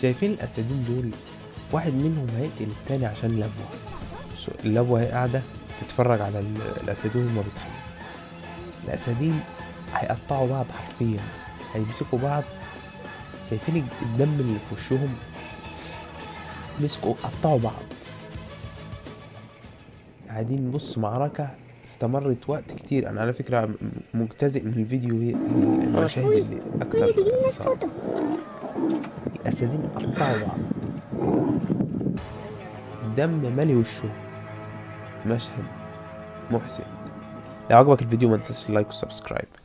شايفين الاسدين دول واحد منهم هيقتل التاني عشان لبوة بص، اللبوة هي قاعدة تتفرج على ال- الاسدين وهما بيتخانقوا الاسدين هيقطعوا بعض حرفيا هيمسكوا بعض شايفين الج- الدم اللي في وشهم مسكوا قطعوا بعض قاعدين نبص معركة استمرت وقت كتير انا على فكرة م- مجتزئ من الفيديو هي المشاهد اللي اكثر إثارة. الاسدين قطعوا بعض الدم مالي وشه مشهد محزن لو عجبك الفيديو ما تنساش اللايك والسبسكرايب